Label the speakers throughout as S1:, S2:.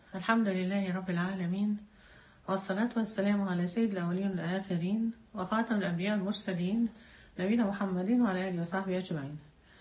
S1: الحمد لله رب العالمين والصلاة والسلام على سيد الأولين والآخرين وخاتم الأنبياء والمرسلين نبينا محمد وعلى آله وصحبه أجمعين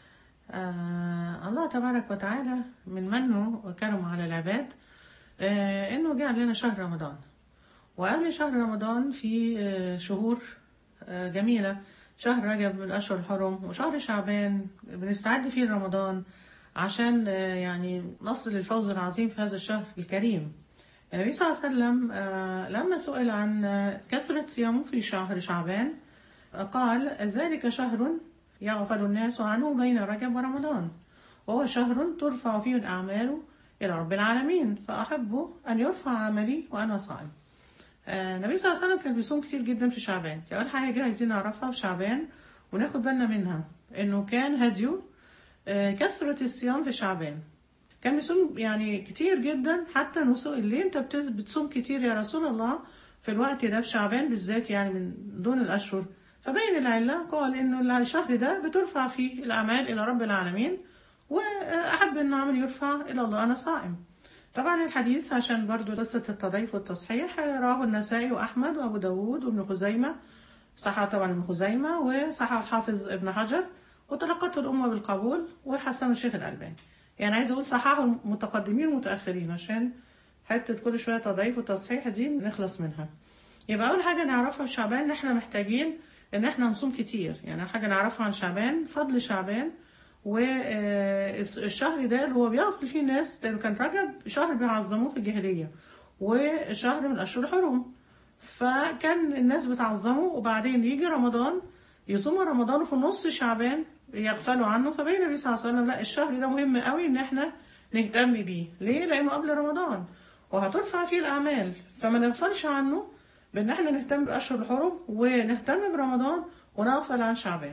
S1: آه الله تبارك وتعالى من منه وكرمه على العباد آه إنه جعل لنا شهر رمضان وقبل شهر رمضان في آه شهور آه جميلة شهر رجب من الأشهر الحرم وشهر شعبان بنستعد فيه لرمضان عشان آه، يعني نصل للفوز العظيم في هذا الشهر الكريم النبي صلى الله عليه وسلم آه، لما سئل عن آه، كثرة صيامه في شهر شعبان آه، قال ذلك شهر يغفل الناس عنه بين رجب ورمضان وهو شهر ترفع فيه الأعمال إلى رب العالمين فأحب أن يرفع عملي وأنا صائم آه، النبي صلى الله عليه وسلم كان بيصوم كتير جدا في شعبان دي أول حاجة عايزين نعرفها في شعبان وناخد بالنا منها إنه كان هديه آه، كثرة الصيام في شعبان كان بيصوم يعني كتير جدا حتى نسوء الليل انت بت- بتصوم كتير يا رسول الله في الوقت ده في شعبان بالذات يعني من دون الأشهر فبين العلة قال إنه الشهر ده بترفع فيه الأعمال إلى رب العالمين وأحب أن عمل يرفع إلى الله أنا صائم طبعا الحديث عشان برضو قصة التضعيف والتصحيح رواه النسائي وأحمد وأبو داود وابن خزيمة صححه طبعا ابن خزيمة وصححه الحافظ ابن حجر وتلقته الأمة بالقبول وحسن الشيخ الألباني يعني عايز أقول صححه المتقدمين والمتأخرين عشان حتة كل شوية تضعيف وتصحيح دي نخلص منها يبقى أول حاجة نعرفها في شعبان إن إحنا محتاجين إن إحنا نصوم كتير يعني أول حاجة نعرفها عن شعبان فضل شعبان والشهر ده اللي هو بيغفل فيه الناس لأنه كان رجب شهر بيعظموه في الجاهلية وشهر من أشهر الحرم فكان الناس بتعظمه وبعدين يجي رمضان يصوموا رمضان وفي نص شعبان يغفلوا عنه فبين النبي صلى الله عليه وسلم لا الشهر ده مهم قوي ان احنا نهتم بيه ليه لانه قبل رمضان وهترفع فيه الاعمال فما نغفلش عنه بان احنا نهتم باشهر الحرم ونهتم برمضان ونغفل عن شعبان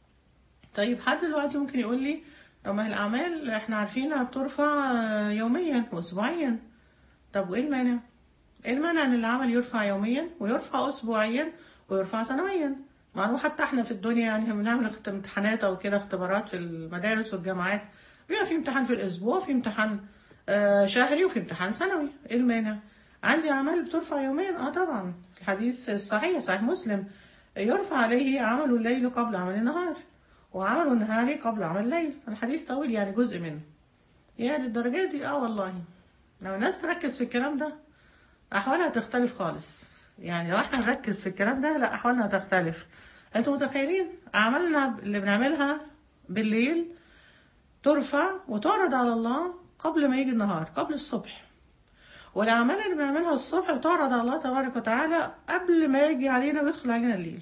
S1: طيب حد دلوقتي ممكن يقول لي طب ما هي الاعمال احنا عارفينها بترفع آه، يوميا واسبوعيا طب وايه المانع ايه المانع ان العمل يرفع يوميا ويرفع اسبوعيا ويرفع سنويا معروف حتى احنا في الدنيا يعني احنا بنعمل اخت- امتحانات او كده اختبارات في المدارس والجامعات بيبقى في امتحان في الاسبوع في امتحان آه، شهري وفي امتحان سنوي ايه المانع عندي اعمال بترفع يوميا اه طبعا الحديث الصحيح صحيح مسلم يرفع عليه عمل الليل قبل عمل النهار وعمل النهار قبل عمل الليل الحديث طويل يعني جزء منه يا للدرجة دي اه والله لو الناس تركز في الكلام ده أحوالها تختلف خالص يعني لو احنا نركز في الكلام ده لا أحوالنا تختلف انتوا متخيلين أعمالنا اللي بنعملها بالليل ترفع وتعرض على الله قبل ما يجي النهار قبل الصبح والأعمال اللي بنعملها الصبح بتعرض على الله تبارك وتعالى قبل ما يجي علينا ويدخل علينا الليل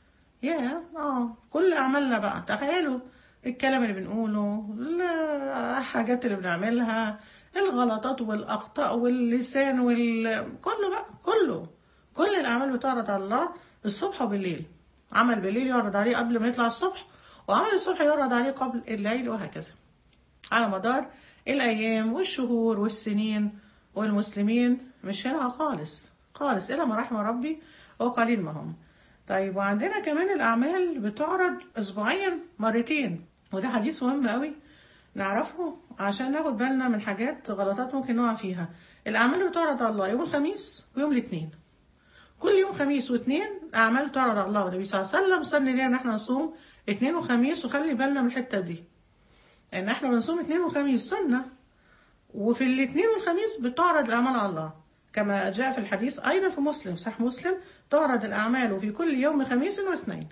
S1: يا اه كل أعمالنا بقى تخيلوا الكلام اللي بنقوله الحاجات اللي بنعملها الغلطات والأخطاء واللسان وال كله بقى كله كل الأعمال بتعرض على الله الصبح وبالليل عمل بالليل يعرض عليه قبل ما يطلع الصبح وعمل الصبح يعرض عليه قبل الليل وهكذا على مدار الأيام والشهور والسنين والمسلمين مش هنا خالص خالص إلا ما رحم ربي وقليل ما هم طيب وعندنا كمان الأعمال بتعرض أسبوعيا مرتين وده حديث مهم قوي نعرفه عشان ناخد بالنا من حاجات غلطات ممكن نقع فيها الأعمال اللي بتعرض على الله يوم الخميس ويوم الاثنين كل يوم خميس واثنين أعمال تعرض على الله والنبي صلى الله عليه وسلم سن لنا إن احنا نصوم اثنين وخميس وخلي بالنا من الحتة دي ان احنا بنصوم اثنين وخميس سنة وفي الاثنين والخميس بتعرض الأعمال على الله كما جاء في الحديث أيضا في مسلم صح مسلم تعرض الأعمال في كل يوم خميس واثنين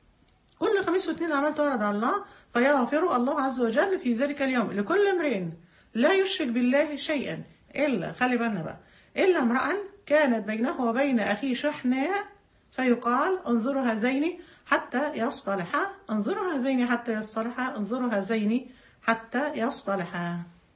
S1: كل خميس واثنين الأعمال تعرض على الله فيغفر الله عز وجل في ذلك اليوم لكل امرئ لا يشرك بالله شيئا إلا خلي بالنا بقى إلا امرأ كانت بينه وبين أخيه شحناء فيقال انظروا هذين حتى يصطلحا انظروا هذين حتى يصطلحا انظروا هذين حتى يصطلحا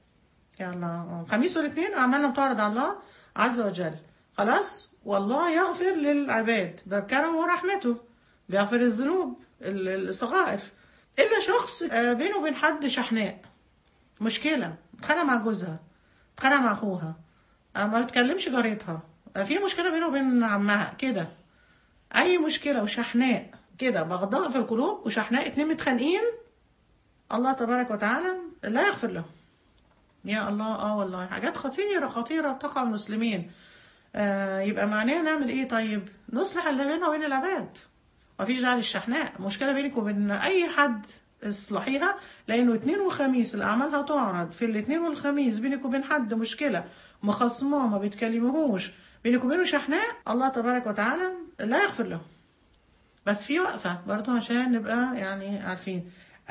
S1: يلا خميس والاثنين أعمالنا بتعرض على الله عز وجل خلاص والله يغفر للعباد ده كرمه ورحمته بيغفر الذنوب ال- الصغائر إلا شخص آه، بينه وبين حد شحناء مشكلة اتخانق مع جوزها اتخانق مع أخوها آه، ما بتكلمش جارتها آه، في مشكلة بينه وبين عمها كده أي مشكلة وشحناء كده بغضاء في القلوب وشحناء اتنين متخانقين الله تبارك وتعالى لا يغفر له يا الله اه والله حاجات خطيرة خطيرة تقع المسلمين آه يبقى معناها نعمل ايه طيب نصلح اللي بيننا وبين العباد مفيش داعي للشحناء مشكلة بينك وبين اي حد اصلحيها لانه اثنين وخميس الاعمال هتعرض في الاثنين والخميس بينك وبين حد مشكلة مخصماه ما بيتكلموهوش بينك وبينه شحناء الله تبارك وتعالى لا يغفر له بس في وقفة برضه عشان نبقى يعني عارفين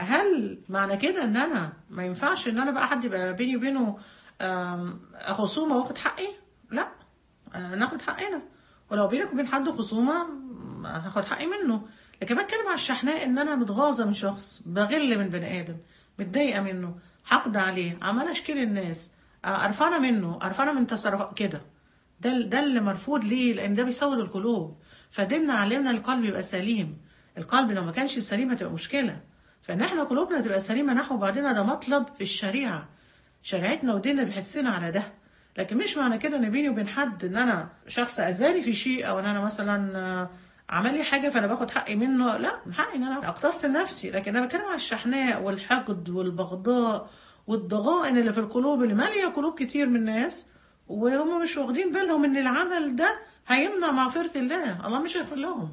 S1: هل معنى كده ان انا ما ينفعش ان انا بقى حد يبقى بيني وبينه آم، خصومة واخد حقي لا آه، ناخد حقنا ولو بينك وبين حد خصومة م- هاخد حقي منه لكن بتكلم على الشحناء ان انا متغاظة من شخص بغل من بني ادم متضايقة منه حقد عليه عمال اشكي الناس آه، قرفانة منه قرفانة من تصرفات كده ده ده اللي مرفوض ليه لان ده بيسود القلوب فديننا علمنا القلب يبقى سليم القلب لو ما كانش سليم هتبقى مشكله فان احنا قلوبنا تبقى سليمه نحو بعضنا ده مطلب في الشريعه شريعتنا وديننا بيحسنا على ده لكن مش معنى كده ان بيني وبين حد ان انا شخص اذاني في شيء او ان انا مثلا آه، عمل لي حاجه فانا باخد حقي منه لا من حقي ان انا اقتص لنفسي لكن انا بتكلم على الشحناء والحقد والبغضاء والضغائن اللي في القلوب اللي ماليه قلوب كتير من الناس وهم مش واخدين بالهم ان العمل ده هيمنع مغفرة الله الله مش هيغفر لهم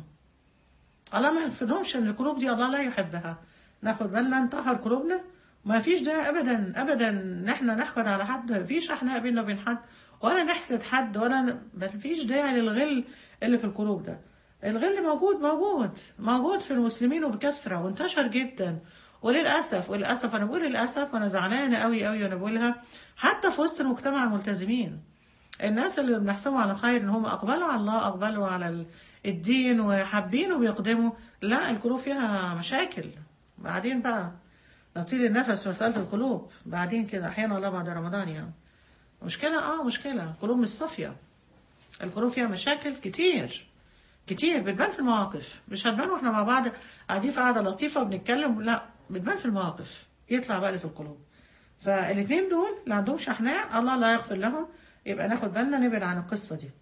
S1: الله ما يغفر لهمش ان القلوب دي الله لا يحبها ناخد بالنا نطهر قلوبنا ما فيش ده ابدا ابدا ان احنا نحقد على حد ما فيش احنا بينا وبين حد ولا نحسد حد ولا ن... ما فيش داعي للغل اللي في القلوب ده الغل موجود موجود موجود في المسلمين وبكثره وانتشر جدا وللاسف وللاسف انا بقول للاسف وانا زعلانه قوي قوي وانا بقولها حتى في وسط المجتمع الملتزمين الناس اللي بنحسبهم على خير ان هم اقبلوا على الله اقبلوا على ال- الدين وحابين وبيقدموا لا القلوب فيها مشاكل بعدين بقى نطيل النفس في مسألة القلوب بعدين كده احيانا الله بعد رمضان يعني مشكلة اه مشكلة القلوب مش صافية القلوب فيها مشاكل كتير كتير بتبان في المواقف مش هتبان واحنا مع بعض قاعدين في قعدة لطيفة وبنتكلم لا بتبان في المواقف يطلع بقى اللي في القلوب فالاثنين دول اللي عندهم شحناء الله لا يغفر لهم يبقى ناخد بالنا نبعد عن القصة دي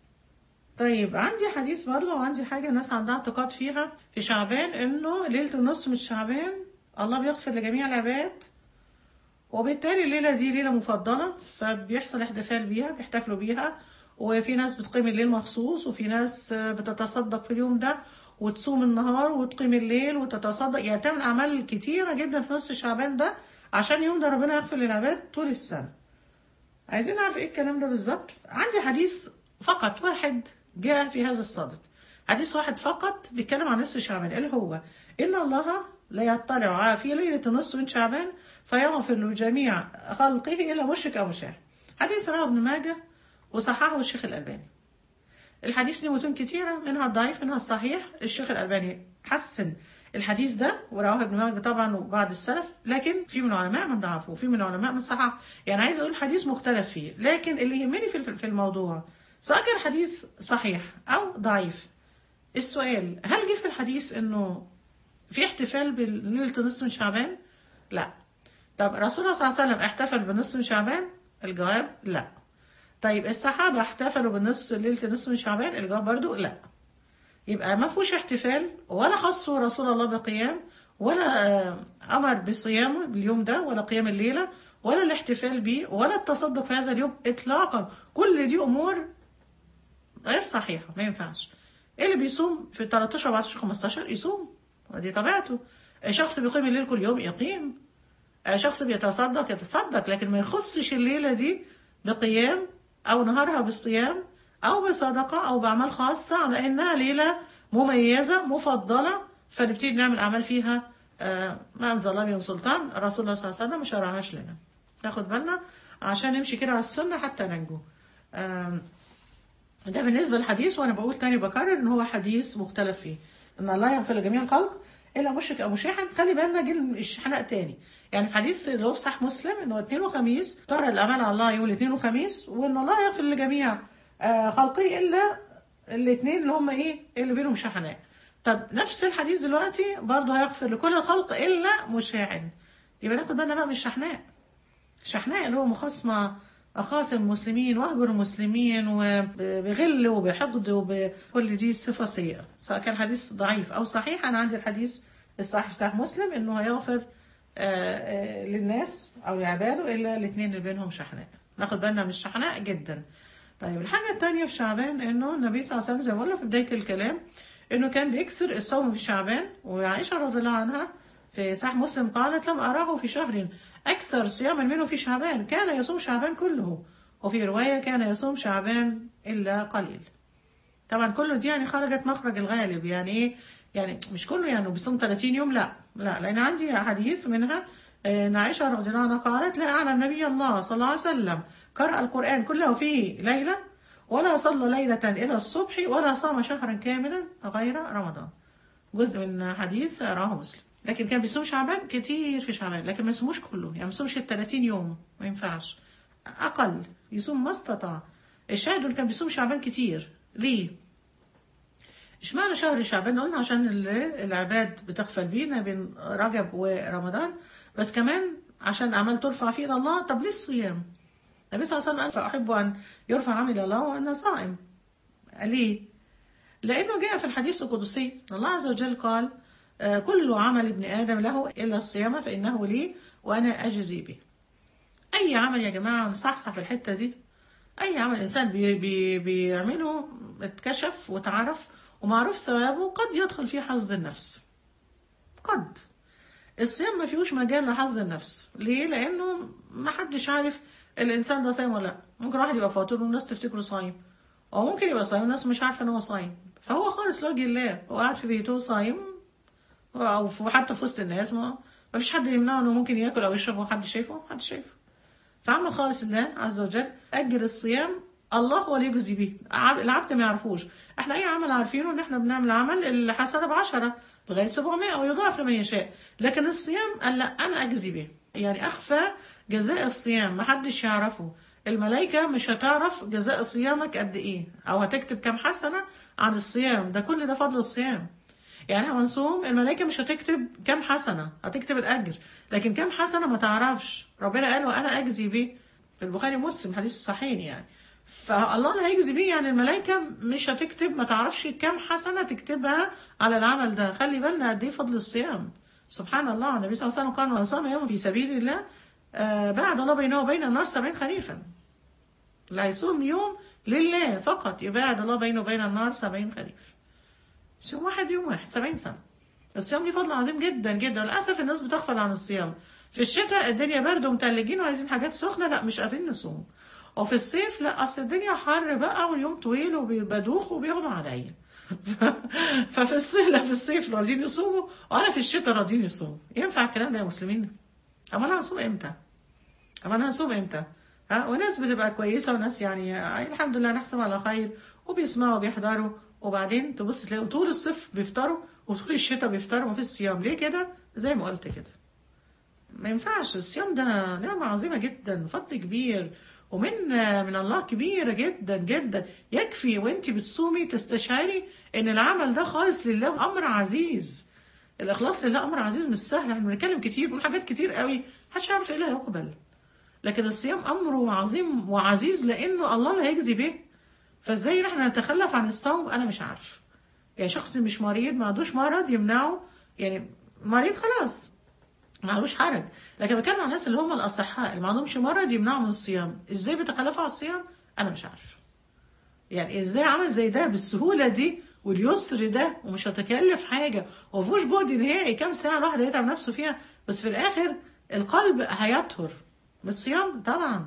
S1: طيب عندي حديث برضه وعندي حاجة الناس عندها اعتقاد فيها في شعبان انه ليلة النص من شعبان الله بيغفر لجميع العباد وبالتالي الليلة دي ليلة مفضلة فبيحصل احتفال بيها بيحتفلوا بيها وفي ناس بتقيم الليل مخصوص وفي ناس آه، بتتصدق في اليوم ده وتصوم النهار وتقيم الليل وتتصدق يعني تعمل أعمال كتيرة جدا في نص شعبان ده عشان اليوم ده ربنا يغفر للعباد طول السنة عايزين نعرف ايه الكلام ده بالظبط عندي حديث فقط واحد جاء في هذا الصدد حديث واحد فقط بيتكلم عن نصف شعبان اللي هو ان الله لا يطلع في ليلة النصف من شعبان فيغفر لجميع خلقه الا مشرك او مشاهد حديث رواه ابن ماجه وصححه الشيخ الالباني الحديث له متون كتيرة منها الضعيف منها الصحيح الشيخ الألباني حسن الحديث ده ورواه ابن ماجه طبعا وبعض السلف لكن في من العلماء من ضعفه وفي من العلماء من صحح يعني عايز أقول حديث مختلف فيه لكن اللي يهمني في في الموضوع سواء كان الحديث صحيح أو ضعيف السؤال هل جه في الحديث إنه في احتفال بليلة النصف من شعبان؟ لا طب رسول الله صلى الله عليه وسلم احتفل بنصف من شعبان؟ الجواب لا طيب الصحابة احتفلوا بالنصف ليلة النصف من شعبان الجواب برضو لا يبقى ما فيهوش احتفال ولا خصوا رسول الله بقيام ولا آه، أمر بصيامه اليوم ده ولا قيام الليلة ولا الاحتفال بيه ولا التصدق في هذا اليوم إطلاقا كل دي أمور غير صحيحة ما ينفعش اللي بيصوم في 13 14 15 يصوم ودي طبيعته شخص بيقيم الليل كل يوم يقيم شخص بيتصدق يتصدق لكن ما يخصش الليلة دي بقيام أو نهارها بالصيام أو بصدقة أو بأعمال خاصة على إنها ليلة مميزة مفضلة فنبتدي نعمل أعمال فيها آه، ما أنزل الله من سلطان رسول الله صلى الله عليه وسلم ما شرعهاش لنا ناخد بالنا عشان نمشي كده على السنة حتى ننجو آم، ده بالنسبة للحديث وأنا بقول تاني بكرر إن هو حديث مختلف فيه إن الله يغفر لجميع الخلق إلا مشرك أو مشاحن خلي بالنا جه الشحناء تاني يعني في حديث اللي هو في صحيح مسلم إن هو اثنين وخميس ترى الأمان على الله يوم الاثنين وخميس وإن الله يغفر لجميع آه، خلقه إلا الاثنين اللي هم إيه اللي بينهم شحناء طب نفس الحديث دلوقتي برضه هيغفر لكل الخلق إلا مشاحن يبقى ناخد بالنا بقى من الشحناء شحناء اللي هو مخاصمة أخاصم المسلمين وأهجر المسلمين وبغل وبحقد وبكل دي صفة سيئة سواء كان حديث ضعيف أو صحيح أنا عندي الحديث الصحيح في صحيح مسلم إنه هيغفر آه، آه، للناس او لعباده الا الاثنين اللي بينهم شحناء ناخد بالنا من الشحناء جدا طيب الحاجه الثانيه في شعبان انه النبي صلى الله عليه وسلم زي ما قلنا في بدايه الكلام انه كان بيكسر الصوم في شعبان وعائشه رضي الله عنها في صحيح مسلم قالت لم اراه في شهر اكثر صياما منه في شعبان كان يصوم شعبان كله وفي روايه كان يصوم شعبان الا قليل طبعا كله دي يعني خرجت مخرج الغالب يعني ايه يعني مش كله يعني بيصوم 30 يوم لا لا لان عندي حديث منها آه، ان عائشه رضي الله عنها قالت لا اعلم نبي الله صلى الله عليه وسلم قرأ القرآن كله في ليلة ولا صلى ليلة إلى الصبح ولا صام شهرا كاملا غير رمضان جزء من حديث رواه مسلم لكن كان بيصوم شعبان كتير في شعبان لكن ما يصوموش كله يعني ما يصومش ال 30 يوم ما ينفعش اقل يصوم ما استطاع الشاهد اللي كان بيصوم شعبان كتير ليه اشمعنى شهر شعبان قلنا عشان ال- العباد بتغفل بينا بين رجب ورمضان بس كمان عشان اعمال ترفع فيه الى الله طب ليه الصيام النبي صلى الله عليه وسلم قال فاحب ان يرفع عملي الى الله وانا صائم ليه لانه جاء في الحديث القدسي الله عز وجل قال آه، كل عمل ابن ادم له الا الصيام فانه لي وانا اجزي به اي عمل يا جماعه نصحصح في الحته دي اي عمل الانسان بي بي بيعمله اتكشف واتعرف ومعروف ثوابه قد يدخل فيه حظ النفس قد الصيام ما فيهوش مجال لحظ النفس ليه لانه ما حدش عارف الانسان ده صايم ولا لا ممكن واحد يبقى فاطر والناس تفتكره صايم او ممكن يبقى صايم والناس مش عارفه ان هو صايم فهو خالص لوجه الله هو قاعد في بيته صايم او في- حتى في وسط الناس ما ما فيش حد يمنعه انه ممكن ياكل او يشرب وحد شايفه محدش شايفه فعمل خالص الله عز وجل اجر الصيام الله هو اللي يجزي به عب- العبد ما يعرفوش احنا اي عمل عارفينه ان احنا بنعمل عمل الحسنه بعشرة لغايه 700 او يضاعف لمن يشاء لكن الصيام قال لا انا اجزي به يعني اخفى جزاء الصيام ما حدش يعرفه الملائكة مش هتعرف جزاء صيامك قد ايه او هتكتب كام حسنة عن الصيام ده كل ده فضل الصيام يعني احنا هنصوم الملائكة مش هتكتب كام حسنة هتكتب الأجر لكن كام حسنة ما تعرفش ربنا قال وأنا أجزي به في البخاري ومسلم حديث صحيح يعني فالله اللي هيجزي بيه يعني الملائكة مش هتكتب ما تعرفش كام حسنة تكتبها على العمل ده خلي بالنا قد ايه فضل الصيام سبحان الله النبي صلى الله عليه وسلم قال من صام يوم في سبيل الله آه بعد الله بينه وبين النار سبعين خريفا اللي هيصوم يوم لله فقط يبعد الله بينه وبين النار سبعين خريف صيام واحد يوم واحد سبعين سنة الصيام ليه فضل عظيم جدا جدا للأسف الناس بتغفل عن الصيام في الشتاء الدنيا برد ومتلجين وعايزين حاجات سخنة لا مش قادرين نصوم وفي الصيف لا أصل الدنيا حر بقى واليوم طويل وبدوخ وبيغمى عليا ف- ففي الصيف لا في الصيف راضيين يصوموا وأنا في الشتاء راضيين يصوموا ينفع الكلام ده يا مسلمين؟ أما أنا هصوم إمتى؟ أما أنا هصوم إمتى؟ ها وناس بتبقى كويسة وناس يعني آه، الحمد لله نحسب على خير وبيسمعوا وبيحضروا وبعدين تبص تلاقي طول الصيف بيفطروا وطول الشتاء بيفطروا مفيش صيام ليه كده؟ زي ما قلت كده ما ينفعش الصيام ده نعمة عظيمة جدا فضل كبير ومن من الله كبيرة جدا جدا يكفي وانت بتصومي تستشعري ان العمل ده خالص لله امر عزيز الاخلاص لله امر عزيز مش سهل احنا بنتكلم كتير بنقول حاجات كتير قوي محدش يعرف ايه اللي هيقبل لكن الصيام امره عظيم وعزيز لانه الله اللي هيجزي به فازاي احنا نتخلف عن الصوم انا مش عارف يعني شخص مش مريض ما عندوش مرض يمنعه يعني مريض خلاص ما عندوش حرج لكن بتكلم عن الناس اللي هم الاصحاء اللي ما عندهمش مرض يمنعوا من الصيام ازاي بيتخلفوا عن الصيام انا مش عارف يعني ازاي عمل زي ده بالسهوله دي واليسر ده ومش هتكلف حاجه ومفيهوش جهد نهائي كام ساعه الواحد هيتعب نفسه فيها بس في الاخر القلب هيطهر بالصيام طبعا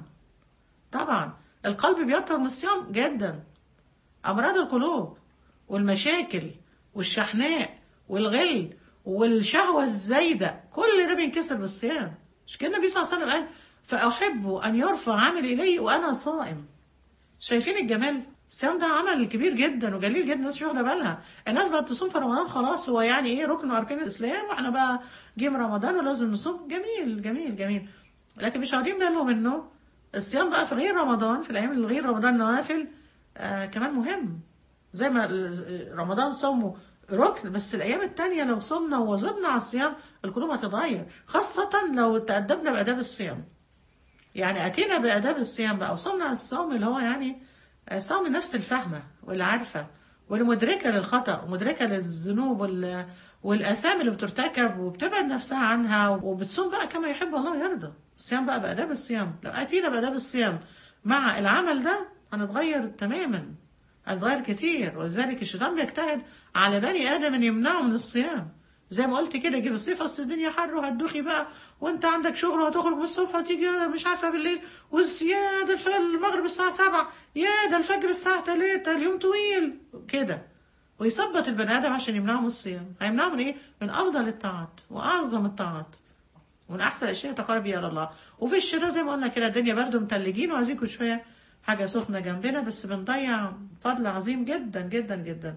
S1: طبعا القلب بيطهر من الصيام جدا امراض القلوب والمشاكل والشحناء والغل والشهوة الزايدة كل ده بينكسر بالصيام مش كده النبي صلى الله عليه وسلم قال فأحب أن يرفع عملي إلي وأنا صائم شايفين الجمال الصيام ده عمل كبير جدا وجليل جدا الناس مش واخده بالها الناس بقت تصوم في رمضان خلاص هو يعني ايه ركن من اركان الاسلام واحنا بقى جه رمضان ولازم نصوم جميل جميل جميل لكن مش واخدين بالهم انه الصيام بقى في غير رمضان في الايام اللي غير رمضان نوافل آه كمان مهم زي ما ال- رمضان صومه ركن بس الايام التانية لو صمنا وواظبنا على الصيام القلوب هتتغير خاصة لو تأدبنا بآداب الصيام يعني اتينا بآداب الصيام بقى وصلنا على الصوم اللي هو يعني صوم النفس الفاهمة واللي عارفة واللي مدركة للخطأ ومدركة للذنوب وال- والآثام اللي بترتكب وبتبعد نفسها عنها وبتصوم بقى كما يحب الله ويرضى الصيام بقى بآداب الصيام لو أتينا بآداب الصيام مع العمل ده هنتغير تماما هنتغير كتير ولذلك الشيطان بيجتهد على بني آدم أن يمنعه من الصيام زي ما قلت كده جه في الصيف اصل الدنيا حر وهتدوخي بقى وانت عندك شغل وهتخرج بالصبح وتيجي مش عارفه بالليل يا ده الف- المغرب الساعه 7 يا ده الفجر الساعه 3 اليوم طويل كده ويثبت البني ادم عشان يمنعه من الصيام هيمنعه من ايه؟ من افضل الطاعات واعظم الطاعات ومن احسن الاشياء تقرب الى الله وفي الشراء زي ما قلنا كده الدنيا برضه متلجين وعايزين كل شويه حاجه سخنه جنبنا بس بنضيع فضل عظيم جدا جدا جدا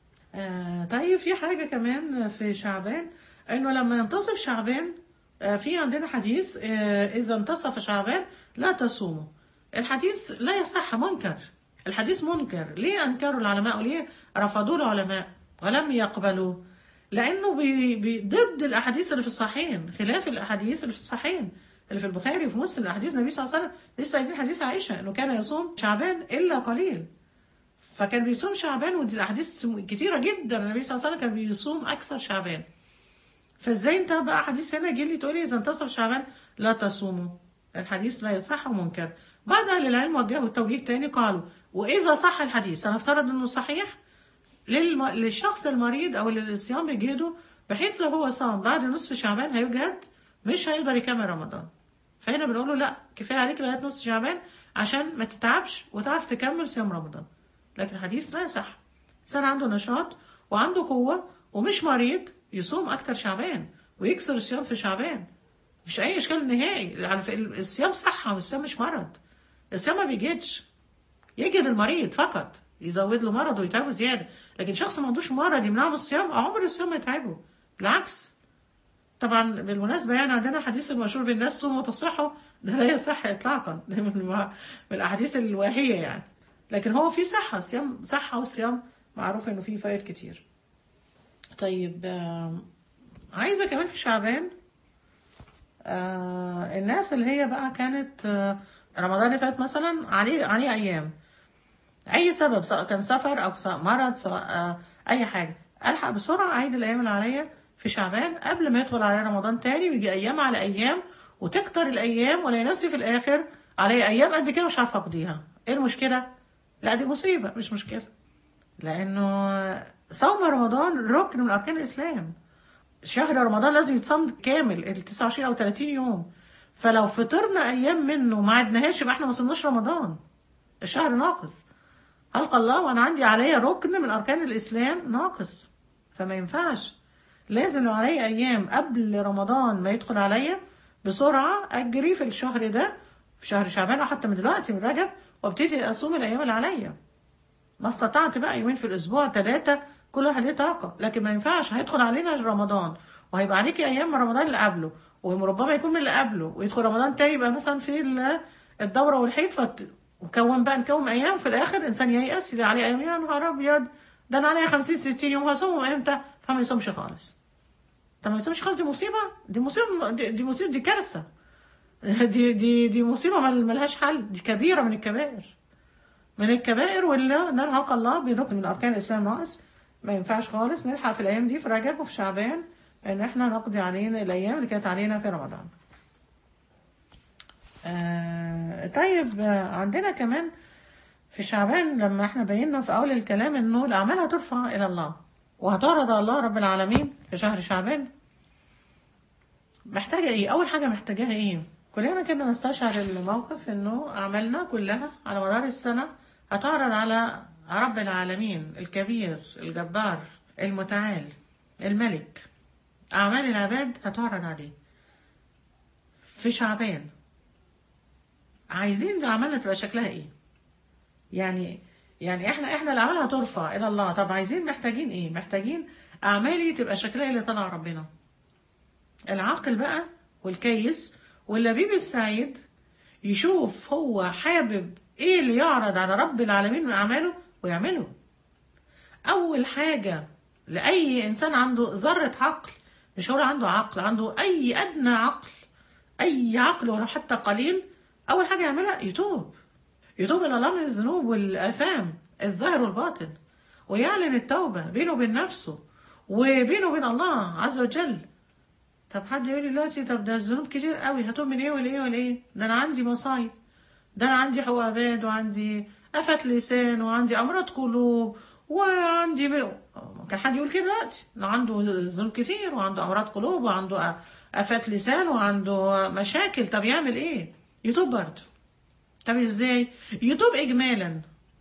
S1: آه طيب في حاجة كمان في شعبان انه لما ينتصف شعبان آه في عندنا حديث آه اذا انتصف شعبان لا تصوموا الحديث لا يصح منكر الحديث منكر ليه انكروا العلماء وليه رفضوه العلماء ولم يقبلوا لانه بي بي ضد الاحاديث اللي في الصحيحين خلاف الاحاديث اللي في الصحيحين اللي في البخاري وفي مسلم احاديث النبي صلى الله عليه وسلم لسه قايلين حديث عائشه انه كان يصوم شعبان الا قليل فكان بيصوم شعبان ودي الاحاديث كتيره جدا النبي صلى الله عليه وسلم كان بيصوم اكثر شعبان فازاي انت بقى حديث هنا جه لي تقولي اذا انتصف شعبان لا تصوموا الحديث لا يصح ومنكر بعد اهل العلم وجهوا التوجيه تاني قالوا واذا صح الحديث هنفترض انه صحيح للم... للشخص المريض او اللي الصيام بيجهده بحيث لو هو صام بعد نصف شعبان هيجهد مش هيقدر يكمل رمضان فهنا بنقول له لا كفايه عليك لغايه نص شعبان عشان ما تتعبش وتعرف تكمل صيام رمضان لكن الحديث لا يصح انسان عنده نشاط وعنده قوه ومش مريض يصوم اكتر شعبان ويكسر الصيام في شعبان مفيش اي اشكال نهائي على فكرة الصيام صحه والصيام مش مرض الصيام ما بيجدش يجد المريض فقط يزود له مرض ويتعبه زياده لكن شخص ما عندوش مرض يمنعه من الصيام عمر الصيام ما يتعبه بالعكس طبعا بالمناسبة يعني عندنا حديث المشهور بالناس صوموا وتصحوا ده لا يصح إطلاقا ده من, من الأحاديث الواهية يعني لكن هو في صحة صيام صحة والصيام معروف إنه فيه فوائد كتير طيب آه، عايزة كمان في شعبان آه الناس اللي هي بقى كانت آه رمضان اللي فات مثلا عليه عليه أيام اي سبب سواء كان سفر او سواء مرض سواء آه، اي حاجه الحق بسرعه اعيد الايام اللي عليا في شعبان قبل ما يدخل على رمضان تاني ويجي ايام على ايام وتكتر الايام ولا نفسي في الاخر علي ايام قد كده مش عارفه اقضيها ايه المشكله لا دي مصيبه مش مشكله لانه صوم رمضان ركن من اركان الاسلام شهر رمضان لازم يتصام كامل ال 29 او 30 يوم فلو فطرنا ايام منه ما عدناهاش يبقى احنا ما صمناش رمضان الشهر ناقص خلق الله وانا عندي عليا ركن من اركان الاسلام ناقص فما ينفعش لازم لو عليا ايام قبل رمضان ما يدخل عليا بسرعه اجري في الشهر ده في شهر شعبان او حتى من دلوقتي من رجب وابتدي اصوم الايام اللي عليا ما استطعت بقى يومين في الاسبوع ثلاثه كل واحد ليه طاقه لكن ما ينفعش هيدخل علينا رمضان وهيبقى عليكي ايام من رمضان اللي قبله وربما يكون من اللي قبله ويدخل رمضان تاني يبقى مثلا في ال- الدوره والحيض فت... وكون بقى نكون ايام في الاخر انسان ييأس اللي عليه ايام يا نهار ابيض ده انا عليا 50 60 يوم هصوم امتى فما يصومش خالص طب ما يصومش خالص دي مصيبه دي مصيبه دي, دي مصيبه دي كارثه دي دي دي مصيبه مل- ملهاش حل دي كبيره من الكبائر من الكبائر واللي نرهق الله بركن من اركان الاسلام ناقص ما ينفعش خالص نلحق في الايام دي في رجب وفي شعبان ان احنا نقضي علينا الايام اللي كانت علينا في رمضان آه طيب آه، عندنا كمان في شعبان لما احنا بينا في اول الكلام انه الاعمال هترفع الى الله وهتعرض على الله رب العالمين في شهر شعبان محتاجة ايه اول حاجة محتاجاها ايه كلنا كده نستشعر الموقف انه اعمالنا كلها على مدار السنة هتعرض على رب العالمين الكبير الجبار المتعال الملك اعمال العباد هتعرض عليه في شعبان عايزين اعمالنا تبقى شكلها ايه يعني يعني احنا احنا الاعمال هترفع الى الله طب عايزين محتاجين ايه محتاجين اعمالي تبقى شكلها اللي طلع ربنا العاقل بقى والكيس واللبيب السعيد يشوف هو حابب ايه اللي يعرض على رب العالمين من اعماله ويعمله اول حاجه لاي انسان عنده ذره عقل مش هقول عنده عقل عنده اي ادنى عقل اي عقل ولو حتى قليل اول حاجه يعملها يتوب يتوب الى الله من الذنوب والاثام الظاهر والباطن ويعلن التوبه بينه وبين نفسه وبينه وبين الله عز وجل طب حد يقول لي دلوقتي طب ده الذنوب كتير قوي هتوب من ايه ولا ايه ولا ايه ده انا عندي مصايب ده انا عندي حوابات وعندي افات لسان وعندي امراض قلوب وعندي ب... كان حد يقول كده دلوقتي انه عنده ذنوب كتير وعنده امراض قلوب وعنده أ- افات لسان وعنده مشاكل طب يعمل ايه يتوب برضه طب ازاي يتوب اجمالا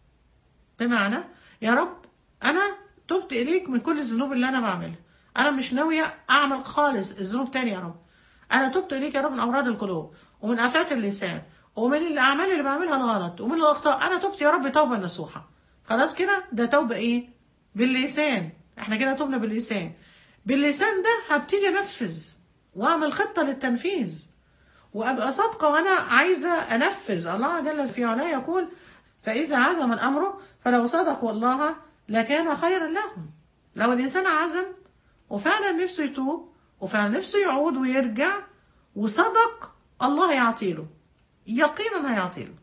S1: بمعنى يا رب انا تبت اليك من كل الذنوب اللي انا بعملها انا مش ناويه اعمل خالص الذنوب تاني يا رب انا تبت اليك يا رب من امراض القلوب ومن افات اللسان ومن الاعمال اللي بعملها الغلط ومن الاخطاء انا تبت يا رب توبه نصوحه خلاص كده ده توبه ايه باللسان احنا كده تبنا باللسان باللسان ده هبتدي انفذ واعمل خطه للتنفيذ وابقى صادقه وانا عايزه انفذ الله جل في علاه يقول فاذا عزم الامر فلو صدقوا الله لكان خيرا لهم لو الانسان عزم وفعلا نفسه يتوب وفعلا نفسه يعود ويرجع وصدق الله يعطيله يقينا هيعطيله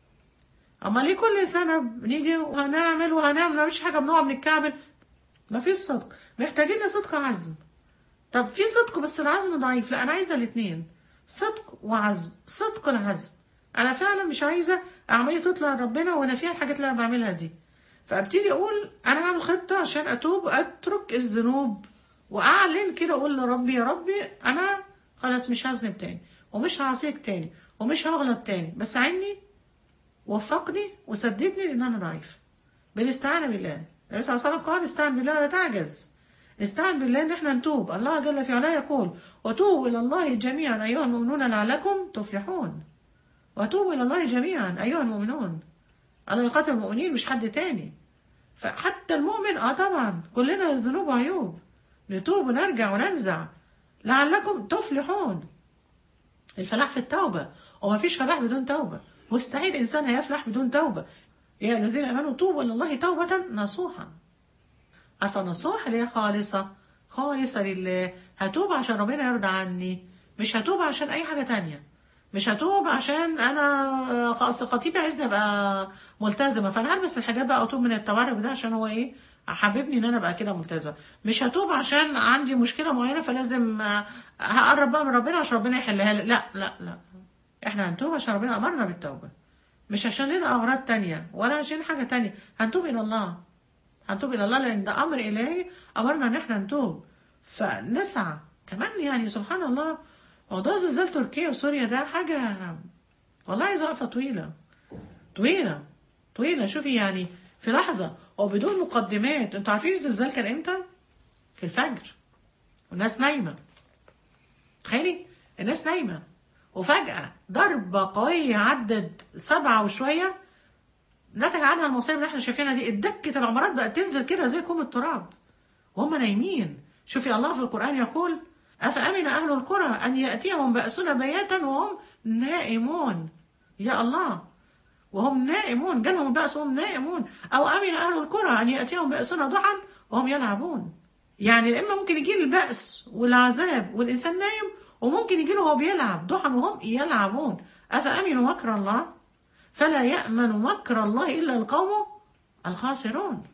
S1: اما ليه كل سنه بنيجي وهنعمل وهنعمل مفيش حاجه بنقعد نتكعبل مفيش صدق محتاجين صدق عزم طب في صدق بس العزم ضعيف لا انا عايزه الاثنين صدق وعزم صدق العزم انا فعلا مش عايزه اعمالي تطلع ربنا وانا فيها الحاجات اللي انا بعملها دي فابتدي اقول انا هعمل خطه عشان اتوب واترك الذنوب واعلن كده اقول لربي يا ربي انا خلاص مش هذنب تاني ومش هعصيك تاني ومش هغلط تاني بس عني وفقني وسددني لان انا ضعيف بالاستعانه بالله النبي صلى الله عليه وسلم قال استعن بالله ولا تعجز نستعن بالله ان احنا نتوب الله جل في علاه يقول وتوبوا الى الله جميعا ايها المؤمنون لعلكم تفلحون وتوبوا الى الله جميعا ايها المؤمنون الله يقاتل المؤمنين مش حد تاني فحتى المؤمن اه طبعا كلنا ذنوب وعيوب نتوب ونرجع وننزع لعلكم تفلحون الفلاح في التوبة وما فيش فلاح بدون توبة مستحيل إنسان هيفلح بدون توبة يا الذين آمنوا توبوا إلى الله توبة نصوحا عارفة نصوح اللي هي خالصة خالصة لله هتوب عشان ربنا يرضى عني مش هتوب عشان أي حاجة تانية مش هتوب عشان أنا أصل خطيبي عايزني أبقى ملتزمة فأنا هلبس الحجاب بقى أتوب من التورب ده عشان هو إيه حببني ان انا ابقى كده ملتزمه مش هتوب عشان عندي مشكله معينه فلازم آه، هقرب بقى من ربنا عشان ربنا يحلها لي لا لا لا احنا هنتوب عشان ربنا امرنا بالتوبه مش عشان لنا اغراض تانية ولا عشان حاجه تانية هنتوب الى الله هنتوب الى الله لان ده امر الهي امرنا ان احنا نتوب فنسعى كمان يعني سبحان الله موضوع زلزال تركيا وسوريا ده حاجه والله عايزه وقفه طويله طويله طويله شوفي يعني في لحظه وبدون مقدمات انتوا عارفين الزلزال كان امتى في الفجر والناس نايمه تخيلي الناس نايمه وفجاه ضربه قويه عدت سبعه وشويه نتج عنها المصايب اللي احنا شايفينها دي اتدكت العمارات بقت تنزل كده زي كوم التراب وهم نايمين شوفي الله في القرآن يقول أفأمن أهل القرى أن يأتيهم بأسنا بياتا وهم نائمون يا الله وهم نائمون جالهم البأس وهم نائمون أو أمن أهل القرى أن يأتيهم بأسنا ضحى وهم يلعبون يعني إما ممكن يجي البأس والعذاب والإنسان نايم وممكن يجي له وهو بيلعب ضحى وهم يلعبون أفأمنوا مكر الله فلا يأمن مكر الله إلا القوم الخاسرون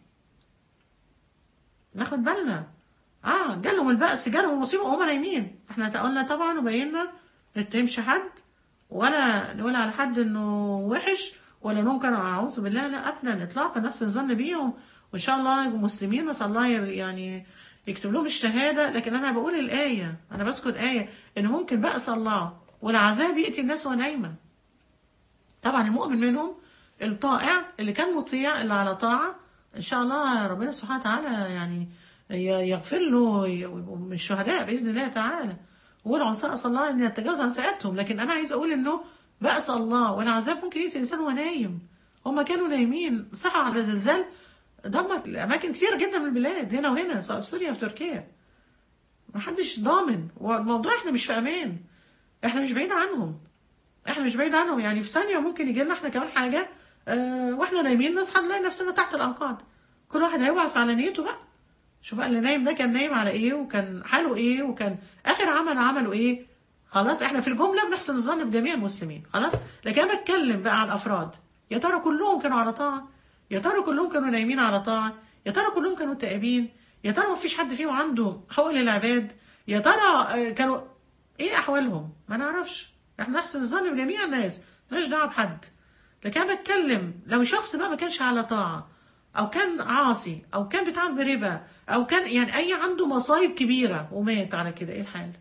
S1: ناخد بالنا اه جالهم البأس جالهم المصيبة وهم نايمين احنا قلنا طبعا وبينا نتهمش حد ولا نقول على حد انه وحش ولا ننكر اعوذ بالله لا ابدا اطلاقا نفس الظن بيهم وان شاء الله يبقوا مسلمين بس الله يعني يكتب لهم الشهاده لكن انا بقول الايه انا بذكر ايه ان ممكن بأس الله والعذاب ياتي الناس وهي نايمه طبعا المؤمن منهم الطائع اللي كان مطيع اللي على طاعه ان شاء الله ربنا سبحانه وتعالى يعني يغفر له من الشهداء باذن الله تعالى والعصاة اسال الله ان يتجاوز عن سيئاتهم لكن انا عايز اقول انه بأس الله والعذاب ممكن يجي الانسان وهو نايم هما كانوا نايمين صحوا على زلزال دمر اماكن كتيره جدا من البلاد هنا وهنا سواء في سوريا وفي تركيا محدش ضامن والموضوع احنا مش في امان احنا مش بعيد عنهم احنا مش بعيد عنهم يعني في ثانيه ممكن يجي لنا احنا كمان حاجه اه واحنا نايمين نصحى نلاقي نفسنا تحت الانقاض كل واحد هيوعظ على نيته بقى شوف بقى اللي نايم ده كان نايم على ايه وكان حاله ايه وكان اخر عمل عمله ايه خلاص احنا في الجمله بنحسن الظن بجميع المسلمين خلاص لكن انا بتكلم بقى عن افراد يا ترى كلهم كانوا على طاعه يا ترى كلهم كانوا نايمين على طاعه يا ترى كلهم كانوا تائبين يا ترى ما فيش حد فيهم عنده حقوق للعباد يا ترى آه، كانوا ايه احوالهم ما نعرفش احنا نحسن الظن بجميع الناس مالناش دعوه بحد لكن انا بتكلم لو شخص بقى ما كانش على طاعه او كان عاصي او كان بيتعامل بربا او كان يعني اي عنده مصايب كبيره ومات على كده ايه الحال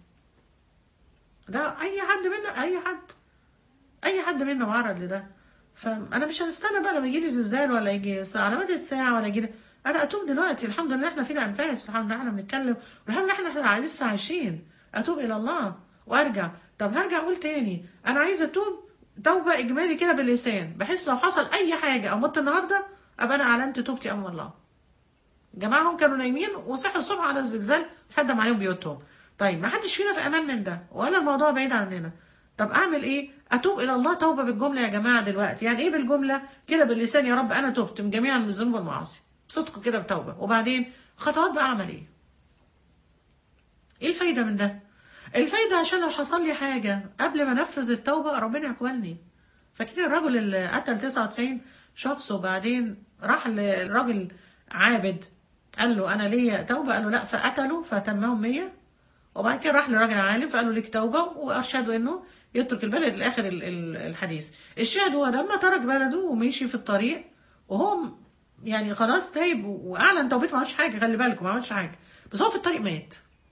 S1: ده اي حد منا اي حد اي حد منا معرض لده فانا مش هنستنى بقى لما يجي لي زلزال ولا يجي علامات الساعه ولا يجي لي انا اتوب دلوقتي الحمد لله احنا فينا انفاس الحمد لله احنا بنتكلم والحمد لله احنا, احنا لسه عايشين اتوب الى الله وارجع طب هرجع اقول تاني انا عايزه اتوب توبه اجمالي كده باللسان بحيث لو حصل اي حاجه او مت النهارده ابقى انا اعلنت توبتي امام الله جماعهم كانوا نايمين وصحوا الصبح على الزلزال فدم عليهم بيوتهم طيب ما حدش فينا في امان من ده ولا الموضوع بعيد عننا طب اعمل ايه اتوب الى الله توبه بالجمله يا جماعه دلوقتي يعني ايه بالجمله كده باللسان يا رب انا تبت من جميع الذنوب والمعاصي بصدق كده بتوبه وبعدين خطوات بقى اعمل ايه ايه الفايده من ده الفايده عشان لو حصل لي حاجه قبل ما انفذ التوبه ربنا يقبلني فاكرين الراجل اللي قتل 99 شخص وبعدين راح للراجل عابد قال له انا ليا توبه قال له لا فقتله فتمهم 100 وبعد كده راح لراجل عالم فقال له ليك توبه وارشده انه يترك البلد لاخر ال- ال- الحديث الشاهد هو لما ترك بلده ومشي في الطريق وهو م- يعني خلاص تايب و- واعلن توبته ما عملش حاجه خلي بالكم ما عملش حاجه بس هو في الطريق مات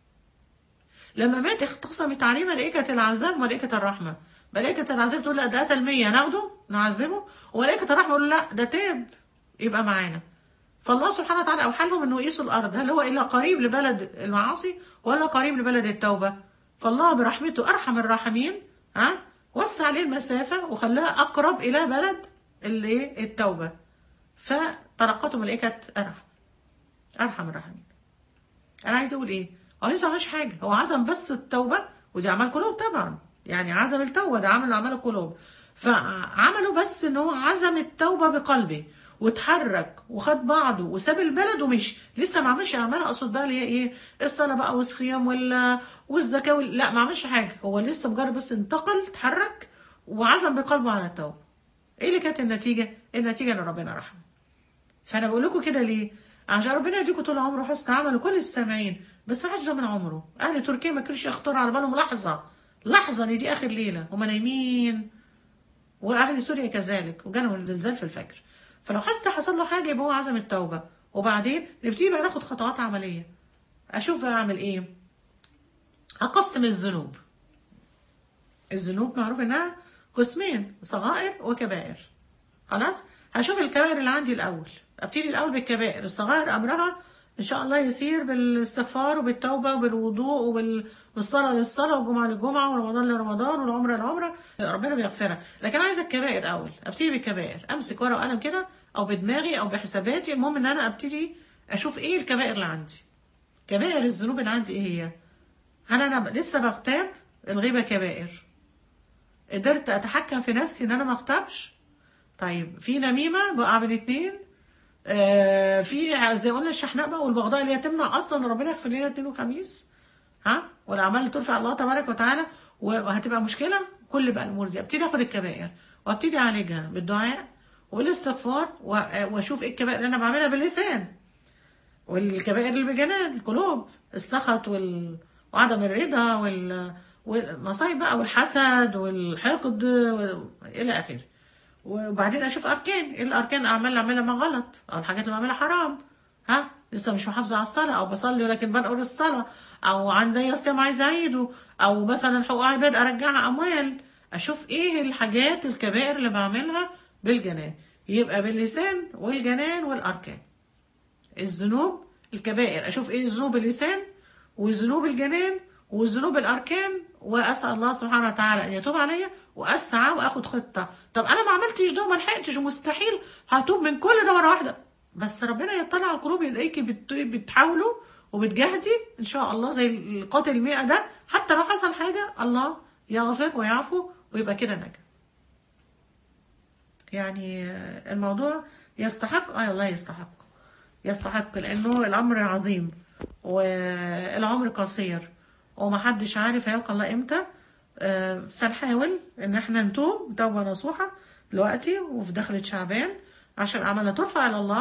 S1: لما مات اختصمت عليه ملائكة العذاب وملائكة الرحمة ملائكة العذاب تقول لا ده قتل 100 ناخده نعذبه وملائكة الرحمة يقول لا ده تاب يبقى معانا فالله سبحانه وتعالى أوحى لهم انه يقيسوا الارض هل هو الا قريب لبلد المعاصي ولا قريب لبلد التوبة فالله برحمته ارحم الراحمين ها وسع عليه المسافة وخلاها اقرب الى بلد الايه التوبة فتلقته ملائكة ارحم ارحم الراحمين انا عايز اقول ايه هو لسه ما عملش حاجه هو عزم بس التوبه ودي اعمال قلوب طبعا يعني عزم التوبه ده عمل اعمال القلوب فعمله بس ان هو عزم التوبه بقلبه واتحرك وخد بعضه وساب البلد ومشي لسه ما عملش اعمال اقصد بقى اللي هي ايه الصلاه بقى والصيام وال والزكاه وال... لا ما عملش حاجه هو لسه مجرد بس انتقل اتحرك وعزم بقلبه على التوبه ايه اللي كانت النتيجه النتيجه ان ربنا رحمه فانا بقول لكم كده ليه عشان ربنا يديكم طول عمره حسن عمل وكل السامعين بس ما حدش ضامن عمره اهل تركيا ما كانوش يخطر على بالهم لحظه لحظه ان دي اخر ليله هم نايمين واهل سوريا كذلك وجالهم الزلزال في الفجر فلو حد حصل له حاجه يبقى هو عزم التوبه وبعدين نبتدي بقى ناخد خطوات عمليه اشوف بقى اعمل ايه اقسم الذنوب الذنوب معروف انها قسمين صغائر وكبائر خلاص هشوف الكبائر اللي عندي الاول ابتدي الاول بالكبائر الصغائر امرها ان شاء الله يسير بالاستغفار وبالتوبه وبالوضوء وبال- والصلاه للصلاه والجمعه للجمعه ورمضان لرمضان والعمره للعمره ربنا بيغفرها لكن عايزه الكبائر الاول ابتدي بالكبائر امسك ورقه وقلم كده او بدماغي او بحساباتي المهم ان انا ابتدي اشوف ايه الكبائر اللي عندي كبائر الذنوب اللي عندي ايه هي هل انا لسه بغتاب الغيبه كبائر قدرت اتحكم في نفسي ان انا ما اغتابش طيب في نميمه بقى من اتنين آه في زي قلنا الشحناء بقى والبغضاء اللي هي تمنع اصلا ربنا يغفر لنا اثنين وخميس ها والاعمال اللي ترفع الله تبارك وتعالى وهتبقى مشكله كل بقى الامور دي ابتدي اخد الكبائر وابتدي اعالجها بالدعاء والاستغفار و- واشوف ايه الكبائر اللي انا بعملها باللسان والكبائر اللي بالجنان القلوب السخط وال... وعدم الرضا وال... والمصايب بقى والحسد والحقد و... الى اخره وبعدين اشوف اركان ايه الاركان اعمال اللي اعملها ما غلط او الحاجات اللي بعملها حرام ها لسه مش محافظه على الصلاه او بصلي ولكن بنقر الصلاه او عندي صيام عايز اعيده او مثلا حقوق عباد ارجعها اموال اشوف ايه الحاجات الكبائر اللي بعملها بالجنان يبقى باللسان والجنان والاركان الذنوب الكبائر اشوف ايه ذنوب اللسان وذنوب الجنان وذنوب الاركان واسال الله سبحانه وتعالى ان يتوب عليا واسعى واخد خطه طب انا ما عملتش ده وما لحقتش ومستحيل هتوب من كل ده مره واحده بس ربنا يطلع على القلوب يلاقيكي بت- بتحاولوا وبتجاهدي ان شاء الله زي القاتل المئة ده حتى لو حصل حاجه الله يغفر ويعفو ويبقى كده نجا يعني آه، الموضوع يستحق اه الله يستحق يستحق لانه الامر عظيم والعمر قصير ومحدش عارف هيلقى الله امتى آه، فنحاول ان احنا نتوب توبه نصوحه دلوقتي وفي دخلة شعبان عشان اعمالنا ترفع الى الله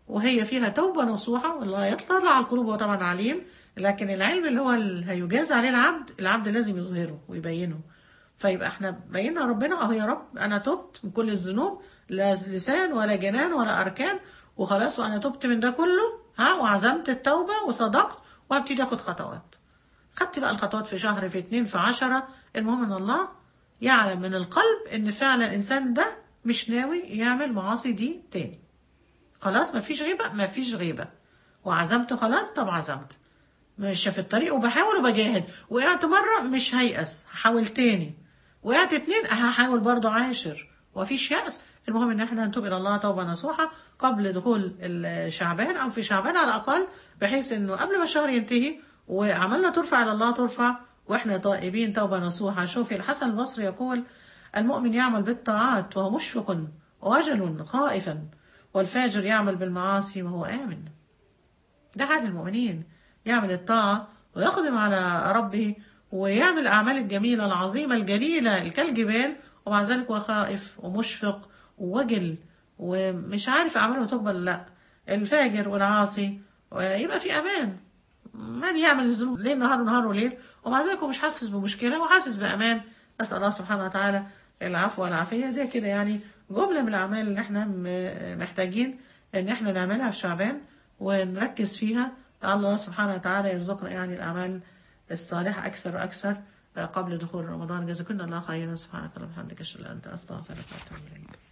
S1: وهي فيها توبة نصوحة والله يطلع على القلوب هو طبعا عليم لكن العلم اللي هو اللي هيجازى عليه العبد العبد لازم يظهره ويبينه فيبقى احنا بينا ربنا اهو يا رب انا تبت من كل الذنوب لا لسان ولا جنان ولا اركان وخلاص وانا تبت من ده كله ها وعزمت التوبة وصدقت وهبتدي اخد خطوات خدت بقى الخطوات في شهر في اتنين في عشرة المهم ان الله يعلم من القلب ان فعلا الانسان ده مش ناوي يعمل معاصي دي تاني خلاص مفيش غيبة مفيش غيبة وعزمت خلاص طب عزمت ماشية في الطريق وبحاول وبجاهد وقعت مرة مش هيأس هحاول تاني وقعت اتنين هحاول برضو عاشر ومفيش يأس المهم ان احنا نتوب الى الله توبة نصوحة قبل دخول شعبان او في شعبان على الاقل بحيث انه قبل ما الشهر ينتهي وعملنا ترفع الى الله ترفع واحنا طائبين توبة نصوحة شوفي الحسن البصري يقول المؤمن يعمل بالطاعات وهو مشفق وجل خائفا والفاجر يعمل بالمعاصي وهو آمن ده حال المؤمنين يعمل الطاعة ويقدم على ربه ويعمل الأعمال الجميلة العظيمة الجليلة كالجبال ومع ذلك هو خائف ومشفق ووجل ومش عارف أعماله تقبل لا الفاجر والعاصي يبقى في أمان ما بيعمل الذنوب ليل نهار ونهار وليل ومع ذلك هو مش حاسس بمشكلة وحاسس بأمان نسأل الله سبحانه وتعالى العفو والعافية ده كده يعني جملة من الأعمال اللي احنا محتاجين ان احنا نعملها في شعبان ونركز فيها الله سبحانه وتعالى يرزقنا يعني الأعمال الصالحة أكثر وأكثر قبل دخول رمضان جزاكم الله خيرا سبحانك اللهم وبحمدك أشهد أن لا إله إلا أنت أستغفرك وأتوب إليك